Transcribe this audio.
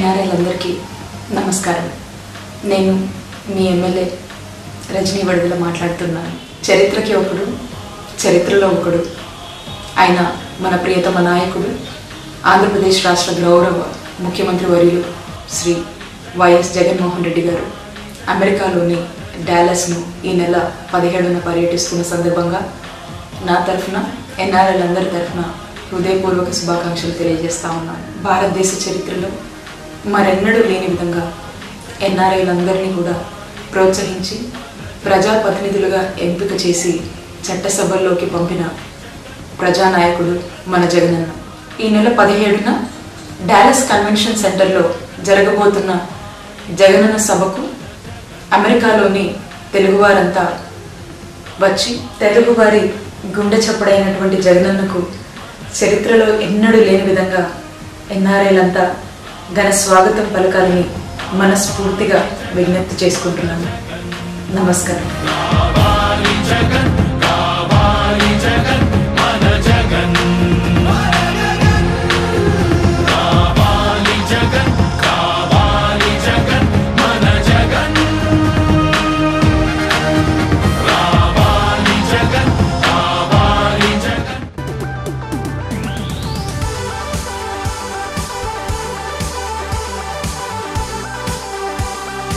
ఎన్ఆర్ఐలందరికీ నమస్కారం నేను మీ ఎమ్మెల్యే రజనీ వడదల మాట్లాడుతున్నాను చరిత్రకి ఒకడు చరిత్రలో ఒకడు ఆయన మన ప్రియతమ నాయకుడు ఆంధ్రప్రదేశ్ రాష్ట్ర గౌరవ ముఖ్యమంత్రి వర్యులు శ్రీ వైఎస్ జగన్మోహన్ రెడ్డి గారు అమెరికాలోని డాలస్ను ఈ నెల పదిహేడున పర్యటిస్తున్న సందర్భంగా నా తరఫున ఎన్ఆర్ఎల్ తరఫున హృదయపూర్వక శుభాకాంక్షలు తెలియజేస్తా ఉన్నాను భారతదేశ చరిత్రలో మరెన్నడూ లేని విధంగా ఎన్ఆర్ఐలందరినీ కూడా ప్రోత్సహించి ప్రజాప్రతినిధులుగా ఎంపిక చేసి చట్టసభల్లోకి పంపిన ప్రజానాయకుడు మన జగనన్న ఈ నెల పదిహేడున డాలస్ కన్వెన్షన్ సెంటర్లో జరగబోతున్న జగనన్న సభకు అమెరికాలోని తెలుగువారంతా వచ్చి తెలుగువారి గుండె చప్పుడైనటువంటి జగనన్నకు చరిత్రలో ఎన్నడూ లేని విధంగా ఎన్ఆర్ఐలంతా ఘన స్వాగతం పలకాలని మనస్ఫూర్తిగా విజ్ఞప్తి చేసుకుంటున్నాను నమస్కారం కావాలి జగన్ కావాలి జగన్